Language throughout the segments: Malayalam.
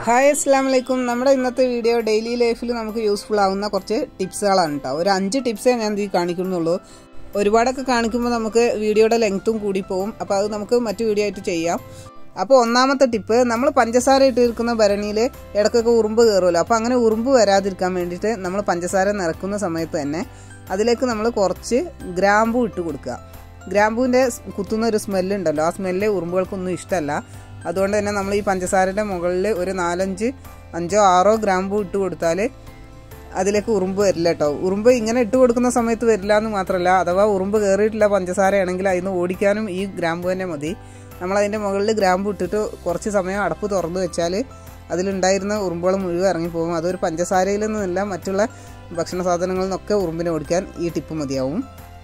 ഹായ് അസ്സാം വലൈക്കും നമ്മുടെ ഇന്നത്തെ വീഡിയോ ഡെയിലി ലൈഫിൽ നമുക്ക് യൂസ്ഫുൾ ആവുന്ന കുറച്ച് ടിപ്സുകളാണ് കേട്ടോ ഒരു അഞ്ച് ടിപ്സേ ഞാൻ ഈ കാണിക്കുന്നുള്ളൂ ഒരുപാടൊക്കെ കാണിക്കുമ്പോൾ നമുക്ക് വീഡിയോയുടെ ലെങ്ത്തും കൂടി പോകും അപ്പോൾ അത് നമുക്ക് മറ്റു വീഡിയോ ആയിട്ട് ചെയ്യാം അപ്പോൾ ഒന്നാമത്തെ ടിപ്പ് നമ്മൾ പഞ്ചസാര ഇട്ടിരിക്കുന്ന ഭരണിയിൽ ഇടയ്ക്കൊക്കെ ഉറുമ്പ് കയറുമല്ലോ അപ്പോൾ അങ്ങനെ ഉറുമ്പ് വരാതിരിക്കാൻ വേണ്ടിയിട്ട് നമ്മൾ പഞ്ചസാര നിറക്കുന്ന സമയത്ത് തന്നെ അതിലേക്ക് നമ്മൾ കുറച്ച് ഗ്രാമ്പു ഇട്ട് കൊടുക്കുക ഗ്രാമ്പൂവിൻ്റെ കുത്തുന്ന ഒരു സ്മെല്ലുണ്ടല്ലോ ആ സ്മെല്ല് ഉറുമ്പുകൾക്കൊന്നും ഇഷ്ടമല്ല അതുകൊണ്ട് തന്നെ നമ്മൾ ഈ പഞ്ചസാരയുടെ മുകളിൽ ഒരു നാലഞ്ച് അഞ്ചോ ആറോ ഗ്രാമ്പു ഇട്ട് കൊടുത്താൽ അതിലേക്ക് ഉറുമ്പ് വരില്ല കേട്ടോ ഉറുമ്പ് ഇങ്ങനെ ഇട്ട് കൊടുക്കുന്ന സമയത്ത് വരില്ല എന്ന് മാത്രമല്ല അഥവാ ഉറുമ്പ് കയറിയിട്ടില്ല പഞ്ചസാരയാണെങ്കിൽ അതിന് ഓടിക്കാനും ഈ ഗ്രാമ്പു തന്നെ മതി നമ്മൾ അതിൻ്റെ മുകളിൽ ഗ്രാമ്പു ഇട്ടിട്ട് കുറച്ച് സമയം അടപ്പ് തുറന്നു വെച്ചാൽ അതിലുണ്ടായിരുന്ന ഉറുമ്പുകൾ മുഴുവൻ ഇറങ്ങിപ്പോകും അതൊരു പഞ്ചസാരയിൽ നിന്നല്ല മറ്റുള്ള ഭക്ഷണ സാധനങ്ങളിൽ നിന്നൊക്കെ ഉറുമ്പിനെ ഓടിക്കാൻ ഈ ടിപ്പ് മതിയാവും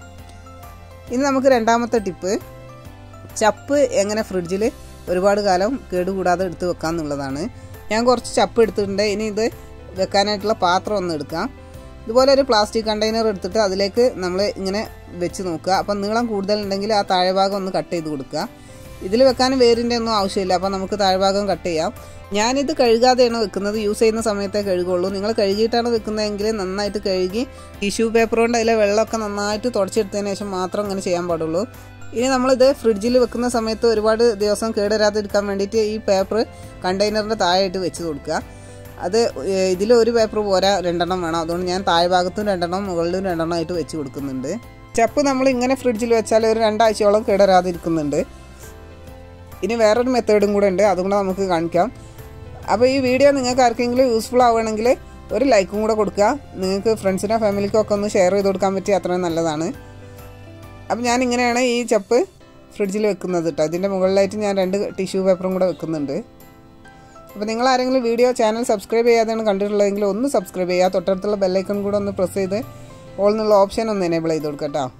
ഇനി നമുക്ക് രണ്ടാമത്തെ ടിപ്പ് ചപ്പ് എങ്ങനെ ഫ്രിഡ്ജിൽ ഒരുപാട് കാലം കേടുകൂടാതെ എടുത്ത് വെക്കാം എന്നുള്ളതാണ് ഞാൻ കുറച്ച് ചപ്പ് എടുത്തിട്ടുണ്ട് ഇനി ഇത് വെക്കാനായിട്ടുള്ള പാത്രം ഒന്ന് എടുക്കാം ഇതുപോലെ ഒരു പ്ലാസ്റ്റിക് കണ്ടെയ്നർ എടുത്തിട്ട് അതിലേക്ക് നമ്മൾ ഇങ്ങനെ വെച്ച് നോക്കുക അപ്പം നീളം കൂടുതലുണ്ടെങ്കിൽ ആ താഴെഭാഗം ഒന്ന് കട്ട് ചെയ്ത് കൊടുക്കുക ഇതിൽ വെക്കാൻ വേരിൻ്റെ ഒന്നും ആവശ്യമില്ല അപ്പം നമുക്ക് താഴ്ഭാഗം കട്ട് ചെയ്യാം ഞാനിത് കഴുകാതെയാണ് വെക്കുന്നത് യൂസ് ചെയ്യുന്ന സമയത്തേ കഴുകുള്ളൂ നിങ്ങൾ കഴുകിയിട്ടാണ് വെക്കുന്നതെങ്കിൽ നന്നായിട്ട് കഴുകി ടിഷ്യൂ പേപ്പർ കൊണ്ട് അതിലെ വെള്ളമൊക്കെ നന്നായിട്ട് തുടച്ചെടുത്തതിന് ശേഷം മാത്രം അങ്ങനെ ചെയ്യാൻ പാടുള്ളൂ ഇനി നമ്മളിത് ഫ്രിഡ്ജിൽ വെക്കുന്ന സമയത്ത് ഒരുപാട് ദിവസം കേടുവരാതിരിക്കാൻ വേണ്ടിയിട്ട് ഈ പേപ്പർ കണ്ടെയ്നറിൻ്റെ താഴെയായിട്ട് വെച്ച് കൊടുക്കുക അത് ഇതിൽ ഒരു പേപ്പർ പോരാ രണ്ടെണ്ണം വേണം അതുകൊണ്ട് ഞാൻ താഴ്ഭാഗത്തും രണ്ടെണ്ണം മുകളിലും രണ്ടെണ്ണം ആയിട്ട് വെച്ച് കൊടുക്കുന്നുണ്ട് ചപ്പ് നമ്മൾ ഇങ്ങനെ ഫ്രിഡ്ജിൽ വെച്ചാൽ ഒരു രണ്ടാഴ്ചയോളം കേടുവരാതിരിക്കുന്നുണ്ട് ഇനി വേറൊരു മെത്തേഡും കൂടെ ഉണ്ട് അതും കൂടെ നമുക്ക് കാണിക്കാം അപ്പോൾ ഈ വീഡിയോ നിങ്ങൾക്ക് ആർക്കെങ്കിലും യൂസ്ഫുൾ ആവുകയാണെങ്കിൽ ഒരു ലൈക്കും കൂടെ കൊടുക്കുക നിങ്ങൾക്ക് ഫ്രണ്ട്സിനോ ഫാമിലിക്കോ ഒക്കെ ഒന്ന് ഷെയർ ചെയ്ത് കൊടുക്കാൻ പറ്റിയ അത്രയും നല്ലതാണ് അപ്പോൾ ഞാൻ ഇങ്ങനെയാണ് ഈ ചപ്പ് ഫ്രിഡ്ജിൽ വെക്കുന്നത് കേട്ടോ ഇതിൻ്റെ മുകളിലായിട്ട് ഞാൻ രണ്ട് ടിഷ്യൂ പേപ്പറും കൂടെ വെക്കുന്നുണ്ട് അപ്പോൾ നിങ്ങൾ ആരെങ്കിലും വീഡിയോ ചാനൽ സബ്സ്ക്രൈബ് ചെയ്യാതെയാണ് കണ്ടിട്ടുള്ളതെങ്കിൽ ഒന്ന് സബ്സ്ക്രൈബ് ചെയ്യുക തൊട്ടടുത്തുള്ള ബെല്ലൈക്കൺ കൂടെ ഒന്ന് പ്രസ് ചെയ്ത് ഓൾ എന്നുള്ള ഓപ്ഷൻ ഒന്ന് എനേബിൾ ചെയ്ത് കൊടുക്കുക കേട്ടോ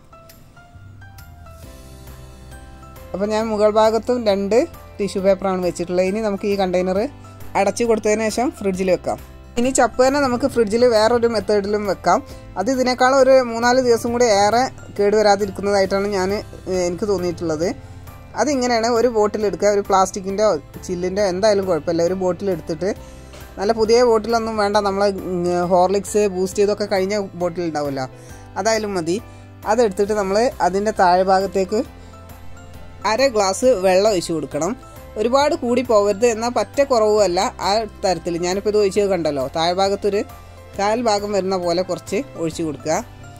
അപ്പോൾ ഞാൻ മുകൾ ഭാഗത്തും രണ്ട് ടിഷ്യൂ പേപ്പറാണ് വെച്ചിട്ടുള്ളത് ഇനി നമുക്ക് ഈ കണ്ടെയ്നർ അടച്ചു കൊടുത്തതിന് ശേഷം ഫ്രിഡ്ജിൽ വെക്കാം ഇനി ചപ്പ് തന്നെ നമുക്ക് ഫ്രിഡ്ജിൽ വേറൊരു മെത്തേഡിലും വെക്കാം അത് ഇതിനേക്കാൾ ഒരു മൂന്നാല് ദിവസം കൂടി ഏറെ കേടുവരാതിരിക്കുന്നതായിട്ടാണ് ഞാൻ എനിക്ക് തോന്നിയിട്ടുള്ളത് അതിങ്ങനെയാണ് ഒരു ബോട്ടിലെടുക്കുക ഒരു പ്ലാസ്റ്റിക്കിൻ്റെ ചില്ലിൻ്റെ എന്തായാലും കുഴപ്പമില്ല ഒരു ബോട്ടിലെടുത്തിട്ട് നല്ല പുതിയ ബോട്ടിലൊന്നും വേണ്ട നമ്മൾ ഹോർലിക്സ് ബൂസ്റ്റ് ചെയ്തൊക്കെ കഴിഞ്ഞ ബോട്ടിൽ ഉണ്ടാവുമല്ലോ അതായാലും മതി അതെടുത്തിട്ട് നമ്മൾ അതിൻ്റെ താഴ്ഭാഗത്തേക്ക് അര ഗ്ലാസ് വെള്ളം ഒഴിച്ച് കൊടുക്കണം ഒരുപാട് കൂടി പോകരുത് എന്നാൽ പറ്റ കുറവുമല്ല ആ തരത്തിൽ ഞാനിപ്പോൾ ഇത് ഒഴിച്ച് കണ്ടല്ലോ താഴ്ഭാഗത്തൊരു കാൽ ഭാഗം വരുന്ന പോലെ കുറച്ച് ഒഴിച്ച് കൊടുക്കുക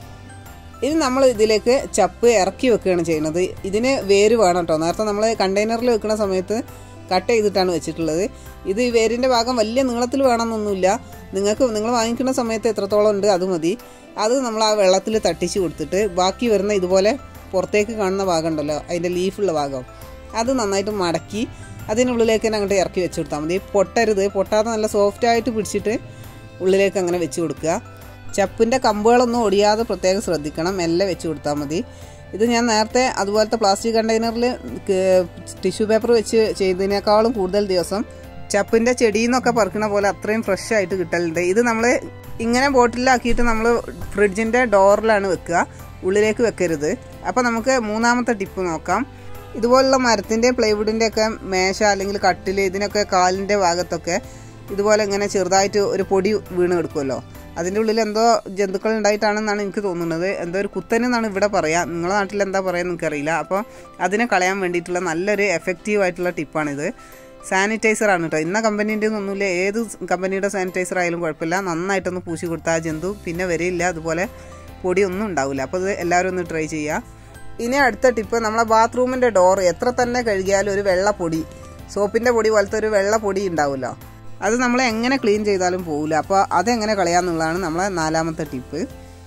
ഇനി നമ്മൾ ഇതിലേക്ക് ചപ്പ് ഇറക്കി വെക്കുകയാണ് ചെയ്യുന്നത് ഇതിന് വേര് വേണം കേട്ടോ നേരത്തെ നമ്മൾ കണ്ടെയ്നറിൽ വെക്കുന്ന സമയത്ത് കട്ട് ചെയ്തിട്ടാണ് വെച്ചിട്ടുള്ളത് ഇത് ഈ വേരിൻ്റെ ഭാഗം വലിയ നീളത്തിൽ വേണമെന്നൊന്നുമില്ല നിങ്ങൾക്ക് നിങ്ങൾ വാങ്ങിക്കുന്ന സമയത്ത് എത്രത്തോളം ഉണ്ട് അത് മതി അത് നമ്മൾ ആ വെള്ളത്തിൽ തട്ടിച്ച് കൊടുത്തിട്ട് ബാക്കി വരുന്ന ഇതുപോലെ പുറത്തേക്ക് കാണുന്ന ഭാഗം ഉണ്ടല്ലോ അതിൻ്റെ ലീഫുള്ള ഭാഗം അത് നന്നായിട്ട് മടക്കി അതിനുള്ളിലേക്ക് തന്നെ അങ്ങോട്ട് ഇറക്കി വെച്ച് കൊടുത്താൽ മതി പൊട്ടരുത് പൊട്ടാതെ നല്ല സോഫ്റ്റ് ആയിട്ട് പിടിച്ചിട്ട് ഉള്ളിലേക്ക് അങ്ങനെ വെച്ച് കൊടുക്കുക ചപ്പിൻ്റെ കമ്പുകളൊന്നും ഒടിയാതെ പ്രത്യേകം ശ്രദ്ധിക്കണം മെല്ലെ വെച്ച് കൊടുത്താൽ മതി ഇത് ഞാൻ നേരത്തെ അതുപോലത്തെ പ്ലാസ്റ്റിക് കണ്ടെയ്നറിൽ ടിഷ്യൂ പേപ്പർ വെച്ച് ചെയ്തതിനേക്കാളും കൂടുതൽ ദിവസം ചപ്പിൻ്റെ ചെടിയിൽ നിന്നൊക്കെ പറിക്കണ പോലെ അത്രയും ഫ്രഷ് ആയിട്ട് കിട്ടലുണ്ട് ഇത് നമ്മൾ ഇങ്ങനെ ബോട്ടിലാക്കിയിട്ട് നമ്മൾ ഫ്രിഡ്ജിൻ്റെ ഡോറിലാണ് വെക്കുക ഉള്ളിലേക്ക് വെക്കരുത് അപ്പോൾ നമുക്ക് മൂന്നാമത്തെ ടിപ്പ് നോക്കാം ഇതുപോലുള്ള മരത്തിൻ്റെയും പ്ലൈവുഡിൻ്റെ ഒക്കെ മേശ അല്ലെങ്കിൽ കട്ടിൽ ഇതിനൊക്കെ കാലിൻ്റെ ഭാഗത്തൊക്കെ ഇതുപോലെ ഇങ്ങനെ ചെറുതായിട്ട് ഒരു പൊടി വീണ് കിടക്കുമല്ലോ അതിൻ്റെ ഉള്ളിൽ എന്തോ ജന്തുക്കൾ ഉണ്ടായിട്ടാണെന്നാണ് എനിക്ക് തോന്നുന്നത് എന്തോ ഒരു കുത്തനെന്നാണ് ഇവിടെ പറയുക നിങ്ങളുടെ നാട്ടിൽ എന്താ പറയുക എനിക്കറിയില്ല അപ്പോൾ അതിനെ കളയാൻ വേണ്ടിയിട്ടുള്ള നല്ലൊരു എഫക്റ്റീവ് ആയിട്ടുള്ള ടിപ്പാണിത് സാനിറ്റൈസർ ആണ് കേട്ടോ ഇന്ന കമ്പനീൻ്റെ ഒന്നുമില്ല ഏത് കമ്പനിയുടെ സാനിറ്റൈസർ ആയാലും കുഴപ്പമില്ല നന്നായിട്ടൊന്ന് പൂശി കൊടുത്താൽ ആ ജന്തു പിന്നെ വരില്ല അതുപോലെ പൊടിയൊന്നും ഉണ്ടാവില്ല അപ്പോൾ ഇത് എല്ലാവരും ഒന്ന് ട്രൈ ചെയ്യുക ഇനി അടുത്ത ടിപ്പ് നമ്മളെ ബാത്റൂമിൻ്റെ ഡോർ എത്ര തന്നെ കഴുകിയാലും ഒരു വെള്ള പൊടി സോപ്പിൻ്റെ പൊടി പോലത്തെ ഒരു വെള്ള പൊടി ഉണ്ടാവുമല്ലോ അത് നമ്മൾ എങ്ങനെ ക്ലീൻ ചെയ്താലും പോകില്ല അപ്പോൾ അതെങ്ങനെ കളയാന്നുള്ളതാണ് നമ്മളെ നാലാമത്തെ ടിപ്പ്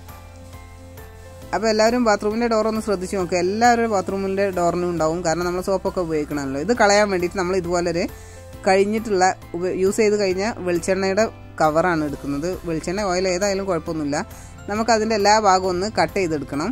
അപ്പോൾ എല്ലാവരും ബാത്റൂമിൻ്റെ ഡോർ ഒന്ന് ശ്രദ്ധിച്ച് നോക്കുക എല്ലാവരും ബാത്റൂമിൻ്റെ ഡോറിനും ഉണ്ടാവും കാരണം നമ്മൾ സോപ്പൊക്കെ ഉപയോഗിക്കണമല്ലോ ഇത് കളയാൻ വേണ്ടിയിട്ട് നമ്മൾ ഇതുപോലൊരു കഴിഞ്ഞിട്ടുള്ള യൂസ് ചെയ്ത് കഴിഞ്ഞ വെളിച്ചെണ്ണയുടെ കവറാണ് എടുക്കുന്നത് വെളിച്ചെണ്ണ ഓയിൽ ഏതായാലും കുഴപ്പമൊന്നുമില്ല നമുക്കതിൻ്റെ എല്ലാ ഭാഗവും ഒന്ന് കട്ട് ചെയ്തെടുക്കണം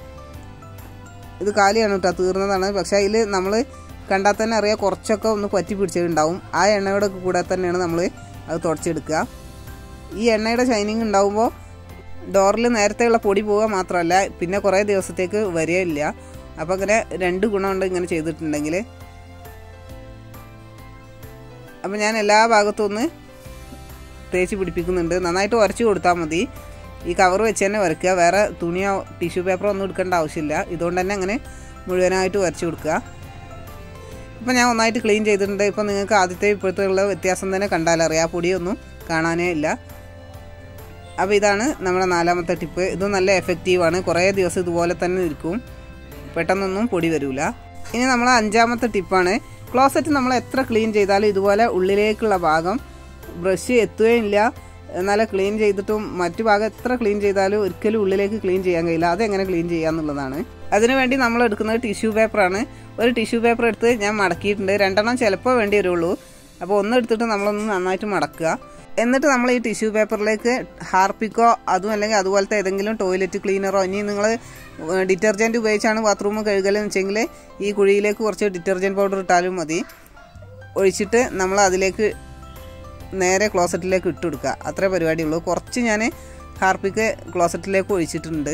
ഇത് കാലിയാണ് കേട്ടോ തീർന്നതാണ് പക്ഷേ അതിൽ നമ്മൾ കണ്ടാൽ തന്നെ അറിയാം കുറച്ചൊക്കെ ഒന്ന് പറ്റി പിടിച്ചിട്ടുണ്ടാവും ആ എണ്ണയുടെ കൂടെ തന്നെയാണ് നമ്മൾ അത് തുടച്ചെടുക്കുക ഈ എണ്ണയുടെ ഷൈനിങ് ഉണ്ടാവുമ്പോൾ ഡോറിൽ നേരത്തെയുള്ള പൊടി പോവുക മാത്രമല്ല പിന്നെ കുറേ ദിവസത്തേക്ക് വരികയില്ല അപ്പോൾ അങ്ങനെ രണ്ട് ഗുണമുണ്ട് ഇങ്ങനെ ചെയ്തിട്ടുണ്ടെങ്കിൽ അപ്പോൾ ഞാൻ എല്ലാ ഭാഗത്തും ഒന്ന് തേച്ച് പിടിപ്പിക്കുന്നുണ്ട് നന്നായിട്ട് ഉരച്ച് കൊടുത്താൽ മതി ഈ കവർ വെച്ച് തന്നെ ഉരയ്ക്കുക വേറെ തുണിയോ ടിഷ്യൂ പേപ്പറോ ഒന്നും എടുക്കേണ്ട ആവശ്യമില്ല ഇതുകൊണ്ട് തന്നെ അങ്ങനെ മുഴുവനായിട്ട് ഉരച്ച് കൊടുക്കുക ഇപ്പം ഞാൻ ഒന്നായിട്ട് ക്ലീൻ ചെയ്തിട്ടുണ്ട് ഇപ്പം നിങ്ങൾക്ക് ആദ്യത്തെ ഇപ്പോഴത്തെ ഉള്ള വ്യത്യാസം തന്നെ കണ്ടാലറിയാം ആ പൊടിയൊന്നും കാണാനേ ഇല്ല അപ്പോൾ ഇതാണ് നമ്മുടെ നാലാമത്തെ ടിപ്പ് ഇത് നല്ല എഫക്റ്റീവാണ് കുറേ ദിവസം ഇതുപോലെ തന്നെ നിൽക്കും പെട്ടെന്നൊന്നും പൊടി വരില്ല ഇനി നമ്മൾ അഞ്ചാമത്തെ ടിപ്പാണ് ക്ലോസറ്റ് നമ്മൾ എത്ര ക്ലീൻ ചെയ്താലും ഇതുപോലെ ഉള്ളിലേക്കുള്ള ഭാഗം ബ്രഷ് എത്തുകയില്ല നല്ല ക്ലീൻ ചെയ്തിട്ടും മറ്റു ഭാഗം എത്ര ക്ലീൻ ചെയ്താലും ഒരിക്കലും ഉള്ളിലേക്ക് ക്ലീൻ ചെയ്യാൻ കഴിയില്ല അതെങ്ങനെ ക്ലീൻ ചെയ്യാന്നുള്ളതാണ് അതിനുവേണ്ടി നമ്മൾ എടുക്കുന്നത് ടിഷ്യൂ പേപ്പറാണ് ഒരു ടിഷ്യൂ പേപ്പർ എടുത്ത് ഞാൻ മടക്കിയിട്ടുണ്ട് രണ്ടെണ്ണം ചിലപ്പോൾ വേണ്ടി വരുള്ളൂ അപ്പോൾ ഒന്ന് എടുത്തിട്ട് നമ്മളൊന്ന് നന്നായിട്ട് മടക്കുക എന്നിട്ട് നമ്മൾ ഈ ടിഷ്യൂ പേപ്പറിലേക്ക് ഹാർപ്പിക്കോ അതും അല്ലെങ്കിൽ അതുപോലത്തെ ഏതെങ്കിലും ടോയ്ലറ്റ് ക്ലീനറോ ഇനി നിങ്ങൾ ഡിറ്റർജൻറ്റ് ഉപയോഗിച്ചാണ് ബാത്റൂം കഴുകലെന്ന് വെച്ചെങ്കിൽ ഈ കുഴിയിലേക്ക് കുറച്ച് ഡിറ്റർജൻറ്റ് പൗഡർ ഇട്ടാലും മതി ഒഴിച്ചിട്ട് നമ്മൾ അതിലേക്ക് നേരെ ക്ലോസറ്റിലേക്ക് ഇട്ട് കൊടുക്കുക അത്രേ പരിപാടിയുള്ളൂ കുറച്ച് ഞാൻ ഹാർപ്പിക്ക് ക്ലോസറ്റിലേക്ക് ഒഴിച്ചിട്ടുണ്ട്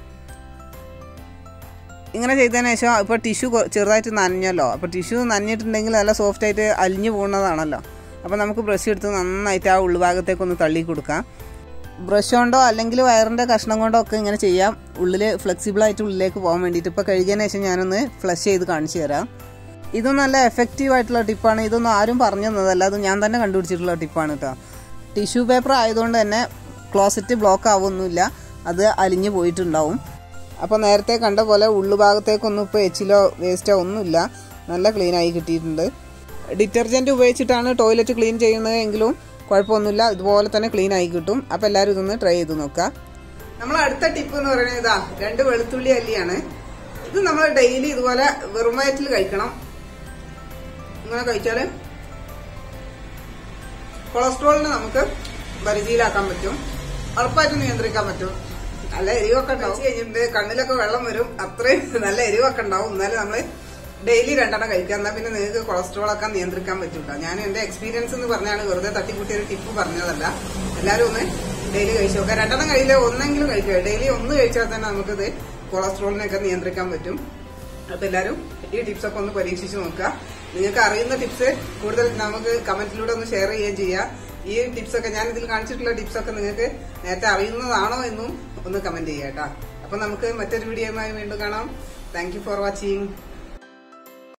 ഇങ്ങനെ ചെയ്തതിന് ശേഷം ഇപ്പോൾ ടിഷ്യൂ ചെറുതായിട്ട് നനഞ്ഞല്ലോ അപ്പോൾ ടിഷ്യൂ നനഞ്ഞിട്ടുണ്ടെങ്കിൽ നല്ല സോഫ്റ്റ് ആയിട്ട് അലിഞ്ഞു പോകുന്നതാണല്ലോ അപ്പോൾ നമുക്ക് ബ്രഷ് എടുത്ത് നന്നായിട്ട് ആ ഉൾഭാഗത്തേക്ക് ഒന്ന് തള്ളി കൊടുക്കാം ബ്രഷ് കൊണ്ടോ അല്ലെങ്കിൽ വയറിൻ്റെ കഷ്ണം കൊണ്ടോ ഒക്കെ ഇങ്ങനെ ചെയ്യാം ഉള്ളിൽ ഫ്ലെക്സിബിളായിട്ട് ഉള്ളിലേക്ക് പോകാൻ വേണ്ടിയിട്ട് ഇപ്പോൾ കഴുകിയതിന് ശേഷം ഞാനൊന്ന് ഫ്ലഷ് ചെയ്ത് കാണിച്ചു തരാം ഇത് നല്ല എഫക്റ്റീവ് ആയിട്ടുള്ള ടിപ്പാണ് ഇതൊന്നും ആരും പറഞ്ഞു തന്നതല്ല അത് ഞാൻ തന്നെ കണ്ടുപിടിച്ചിട്ടുള്ള ടിപ്പാണ് കേട്ടോ ടിഷ്യൂ പേപ്പർ ആയതുകൊണ്ട് തന്നെ ക്ലോസറ്റ് ബ്ലോക്ക് ആവുമൊന്നുമില്ല അത് അലിഞ്ഞു പോയിട്ടുണ്ടാവും അപ്പോൾ നേരത്തെ കണ്ട പോലെ ഉള്ളുഭാഗത്തേക്കൊന്നും ഇപ്പോൾ എച്ചിലോ വേസ്റ്റോ ഒന്നുമില്ല നല്ല ക്ലീൻ ആയി കിട്ടിയിട്ടുണ്ട് ഡിറ്റർജൻറ്റ് ഉപയോഗിച്ചിട്ടാണ് ടോയ്ലറ്റ് ക്ലീൻ ചെയ്യുന്നത് എങ്കിലും കുഴപ്പമൊന്നുമില്ല ഇതുപോലെ തന്നെ ക്ലീൻ ആയി കിട്ടും അപ്പോൾ എല്ലാവരും ഇതൊന്ന് ട്രൈ ചെയ്ത് നോക്കുക നമ്മൾ അടുത്ത ടിപ്പ് എന്ന് പറയുന്നത് ഇതാ രണ്ട് വെളുത്തുള്ളി അല്ലിയാണ് ഇത് നമ്മൾ ഡെയിലി ഇതുപോലെ വെറും വയറ്റിൽ കഴിക്കണം ഇങ്ങനെ കഴിച്ചാൽ കൊളസ്ട്രോളിനെ നമുക്ക് പരിധിയിലാക്കാൻ പറ്റും ഉറപ്പായിട്ട് നിയന്ത്രിക്കാൻ പറ്റും നല്ല എരിവൊക്കെ ഉണ്ടാവും കഴിഞ്ഞിട്ട് കണ്ണിലൊക്കെ വെള്ളം വരും അത്രയും നല്ല എരിവൊക്കെ ഉണ്ടാവും എന്നാലും നമ്മള് ഡെയിലി രണ്ടെണ്ണം കഴിക്കുക എന്നാൽ പിന്നെ നിങ്ങൾക്ക് കൊളസ്ട്രോൾ ഒക്കെ നിയന്ത്രിക്കാൻ പറ്റൂട്ടോ ഞാൻ എന്റെ എക്സ്പീരിയൻസ് എന്ന് പറഞ്ഞാണ് വെറുതെ തട്ടിക്കൂട്ടിയ ഒരു ടിപ്പ് പറഞ്ഞതല്ല എല്ലാവരും ഒന്ന് ഡെയിലി കഴിച്ചു നോക്കുക രണ്ടെണ്ണം കഴിയില്ല ഒന്നെങ്കിലും കഴിക്കുക ഡെയിലി ഒന്ന് കഴിച്ചാൽ തന്നെ നമുക്കിത് കൊളസ്ട്രോളിനെയൊക്കെ നിയന്ത്രിക്കാൻ പറ്റും അപ്പൊ എല്ലാവരും ഈ ടിപ്സ് ഒക്കെ ഒന്ന് പരീക്ഷിച്ച് നോക്കുക നിങ്ങൾക്ക് അറിയുന്ന ടിപ്സ് കൂടുതൽ നമുക്ക് കമന്റിലൂടെ ഒന്ന് ഷെയർ ചെയ്യുകയും ചെയ്യാം ഈ ടിപ്സ് ഒക്കെ ഞാൻ ഇതിൽ കാണിച്ചിട്ടുള്ള ടിപ്സ് ഒക്കെ നിങ്ങൾക്ക് നേരത്തെ അറിയുന്നതാണോ എന്നും ഒന്ന് കമന്റ് ചെയ്യാം കേട്ടോ അപ്പൊ നമുക്ക് മറ്റൊരു വീഡിയോയുമായി വീണ്ടും കാണാം താങ്ക് ഫോർ വാച്ചിങ്